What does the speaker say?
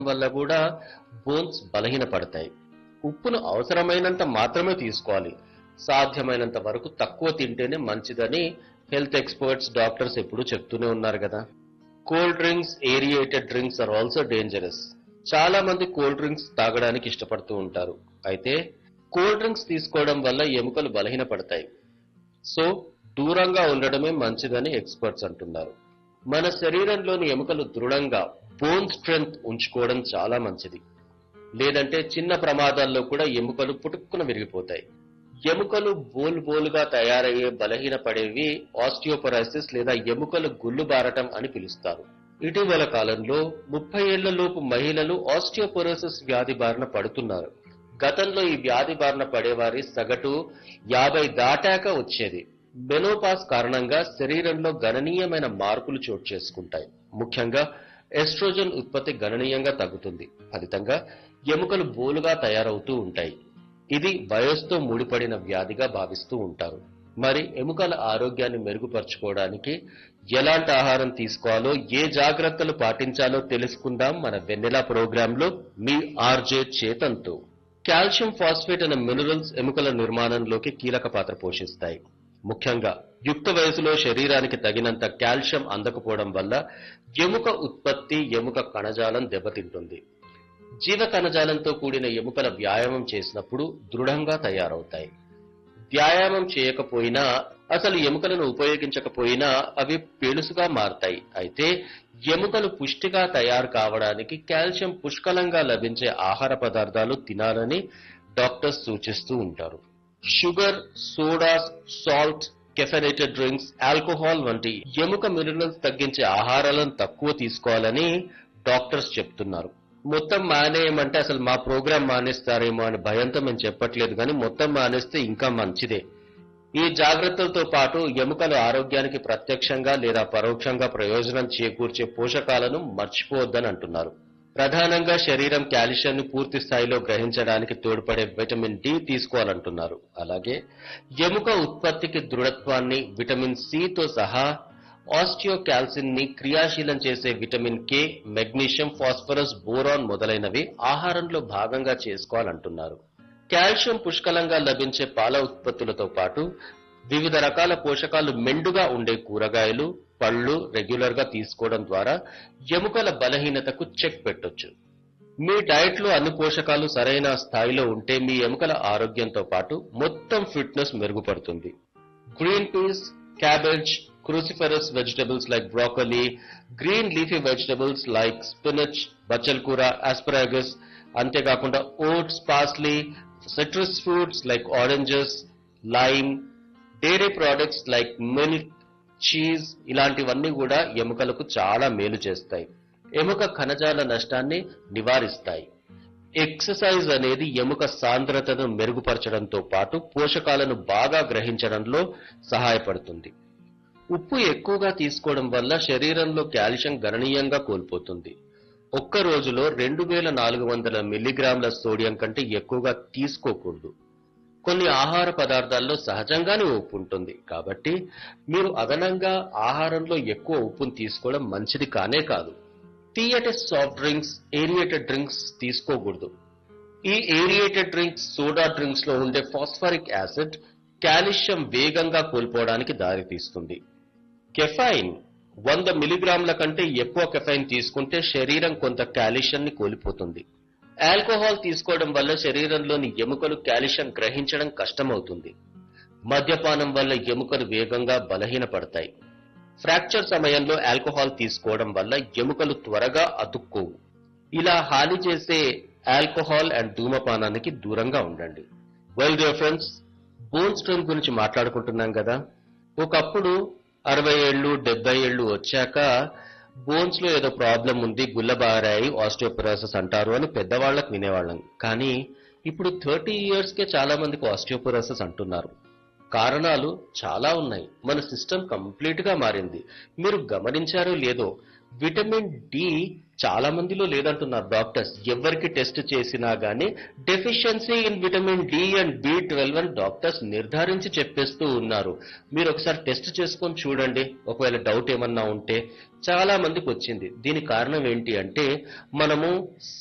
వల్ల కూడా బోన్స్ బలహీనపడతాయి ఉప్పును అవసరమైనంత మాత్రమే తీసుకోవాలి సాధ్యమైనంత వరకు తక్కువ తింటేనే మంచిదని హెల్త్ ఎక్స్పర్ట్స్ డాక్టర్స్ ఎప్పుడూ చెప్తూనే ఉన్నారు కదా cold drinks aerated drinks are also dangerous చాలా మంది కోల్డ్ డ్రింక్స్ తాగడానికి ఇష్టపడుతూ ఉంటారు అయితే కోల్డ్ డ్రింక్స్ తీసుకోవడం వల్ల ఎముకలు బలహీనపడతాయి సో దూరంగా ఉండడమే మంచిదని ఎక్స్పర్ట్స్ అంటున్నారు మన శరీరంలోని ఎముకలు దృఢంగా బోన్ స్ట్రెంగ్త్ ఉంచుకోవడం చాలా మంచిది లేదంటే చిన్న ప్రమాదాల్లో కూడా ఎముకలు పుటుక్కున విరిగిపోతాయి ఎముకలు బోల్ బోలుగా తయారయ్యే బలహీనపడేవి ఆస్టియోపరైసిస్ లేదా ఎముకలు గుళ్ళు బారటం అని పిలుస్తారు ఇటీవల కాలంలో ముప్పై ఏళ్ల లోపు మహిళలు ఆస్టియోపొరోసిస్ వ్యాధి బారిన పడుతున్నారు గతంలో ఈ వ్యాధి బారిన పడేవారి సగటు యాభై దాటాక వచ్చేది బెనోపాస్ కారణంగా శరీరంలో గణనీయమైన మార్పులు చోటు చేసుకుంటాయి ముఖ్యంగా ఎస్ట్రోజన్ ఉత్పత్తి గణనీయంగా తగ్గుతుంది ఫలితంగా ఎముకలు బోలుగా తయారవుతూ ఉంటాయి ఇది వయస్సుతో ముడిపడిన వ్యాధిగా భావిస్తూ ఉంటారు మరి ఎముకల ఆరోగ్యాన్ని మెరుగుపరచుకోవడానికి ఎలాంటి ఆహారం తీసుకోవాలో ఏ జాగ్రత్తలు పాటించాలో తెలుసుకుందాం మన వెన్నెలా ప్రోగ్రాంలో మీ ఆర్జే చేతన్తో కాల్షియం ఫాస్ఫేట్ అనే మినరల్స్ ఎముకల నిర్మాణంలోకి కీలక పాత్ర పోషిస్తాయి ముఖ్యంగా యుక్త వయసులో శరీరానికి తగినంత కాల్షియం అందకపోవడం వల్ల ఎముక ఉత్పత్తి ఎముక కణజాలం దెబ్బతింటుంది జీవ కణజాలంతో కూడిన ఎముకల వ్యాయామం చేసినప్పుడు దృఢంగా తయారవుతాయి వ్యాయామం చేయకపోయినా అసలు ఎముకలను ఉపయోగించకపోయినా అవి పెలుసుగా మారతాయి అయితే ఎముకలు పుష్టిగా తయారు కావడానికి కాల్షియం పుష్కలంగా లభించే ఆహార పదార్థాలు తినాలని డాక్టర్స్ సూచిస్తూ ఉంటారు sugar soda salt caffeinated drinks alcohol వంటి ఎముక మినరల్స్ తగ్గించే ఆహారాలను తక్కువ తీసుకోవాలని డాక్టర్స్ చెప్తున్నారు మొత్తం మానేయమంటే అసలు మా ప్రోగ్రాం మానేస్తారేమో అని భయంతో మేము చెప్పట్లేదు కానీ మొత్తం మానేస్తే ఇంకా మంచిదే ఈ జాగ్రత్తలతో పాటు ఎముకల ఆరోగ్యానికి ప్రత్యక్షంగా లేదా పరోక్షంగా ప్రయోజనం చేకూర్చే పోషకాలను మర్చిపోవద్దని అంటున్నారు ప్రధానంగా శరీరం కాల్షియంని పూర్తి స్థాయిలో గ్రహించడానికి తోడ్పడే విటమిన్ డి తీసుకోవాలంటున్నారు అలాగే ఎముక ఉత్పత్తికి దృఢత్వాన్ని విటమిన్ సితో సహా ఆస్టియోకాల్సిన్ ని క్రియాశీలం చేసే vitamin K magnesium phosphorus boron మొదలైనవి ఆహారంలో భాగంగా చేసుకోవాలంటున్నారు కాల్షియం పుష్కలంగా లభించే పాల ఉత్పత్తులతో పాటు వివిధ రకాల పోషకాలు మెండుగా ఉండే కూరగాయలు పళ్ళు రెగ్యులర్ గా తీసుకోవడం ద్వారా ఎముకల బలహీనతకు చెక్ పెట్టొచ్చు మీ డైట్ లో అన్ని పోషకాలు సరైన స్థాయిలో ఉంటే మీ ఎముకల ఆరోగ్యంతో పాటు మొత్తం ఫిట్నెస్ మెరుగుపడుతుంది green peas cabbage cruciferous vegetables like broccoli, green leafy vegetables like spinach, బచ్చల్ కూర asparagus, అంతేకాకుండా oats parsley citrus fruits like oranges lime dairy products like milk cheese ఇలాంటివన్నీ కూడా ఎముకలకు చాలా మేలు చేస్తాయి ఎముక కణజాల నష్టాన్ని నివారిస్తాయి ఎక్సర్సైజ్ అనేది ఎముక సాంద్రతను మెరుగుపరచడంతో పాటు పోషకాలను బాగా గ్రహించడంలో సహాయపడుతుంది ఉప్పు ఎక్కువగా తీసుకోవడం వల్ల శరీరంలో కాల్షియం గణనీయంగా కోల్పోతుంది ఒక్క రోజులో రెండు వేల నాలుగు వందల మిల్లీగ్రాముల సోడియం కంటే ఎక్కువగా తీసుకోకూడదు కొన్ని ఆహార పదార్థాల్లో సహజంగానే ఉప్పు ఉంటుంది కాబట్టి మీరు అదనంగా ఆహారంలో ఎక్కువ ఉప్పును తీసుకోవడం మంచిది కానే కాదు తీయటి సాఫ్ట్ డ్రింక్స్ ఏరియేటెడ్ డ్రింక్స్ తీసుకోకూడదు ఈ ఏరియేటెడ్ డ్రింక్స్ సోడా డ్రింక్స్ లో ఉండే ఫాస్ఫరిక్ యాసిడ్ కాల్షియం వేగంగా కోల్పోవడానికి దారితీస్తుంది కెఫైన్ వంద మిలిగ్రాముల కంటే ఎక్కువ కెఫైన్ తీసుకుంటే శరీరం కొంత కాల్షియం ని కోల్పోతుంది ఆల్కహాల్ తీసుకోవడం వల్ల శరీరంలోని ఎముకలు కాల్షియం గ్రహించడం కష్టమవుతుంది మద్యపానం వల్ల ఎముకలు వేగంగా బలహీనపడతాయి ఫ్రాక్చర్ సమయంలో ఆల్కహాల్ తీసుకోవడం వల్ల ఎముకలు త్వరగా అతుక్కోవు ఇలా హాని చేసే ఆల్కహాల్ అండ్ ధూమపానానికి దూరంగా ఉండండి well dear friends bone strength గురించి మాట్లాడుకుంటున్నాం కదా ఒకప్పుడు అరవై ఏళ్ళు డెబ్బై ఏళ్ళు వచ్చాక బోన్స్ లో ఏదో ప్రాబ్లం ఉంది గుల్లబారాయి ఆస్టియోపొరోసిస్ అంటారు అని పెద్దవాళ్ళకి వినేవాళ్ళం కానీ ఇప్పుడు థర్టీ ఇయర్స్ కే చాలా మందికి ఆస్టియోపొరోసిస్ అంటున్నారు కారణాలు చాలా ఉన్నాయి మన సిస్టమ్ కంప్లీట్ గా మారింది మీరు గమనించారో లేదో విటమిన్ డి చాలా మందిలో లేదంటున్నారు డాక్టర్స్ ఎవరికి టెస్ట్ చేసినా గానీ deficiency in vitamin D and B twelve అని డాక్టర్స్ నిర్ధారించి చెప్పేస్తూ ఉన్నారు మీరు ఒకసారి టెస్ట్ చేసుకొని చూడండి ఒకవేళ డౌట్ ఏమన్నా ఉంటే చాలా మందికి వచ్చింది దీని కారణం ఏంటి అంటే మనము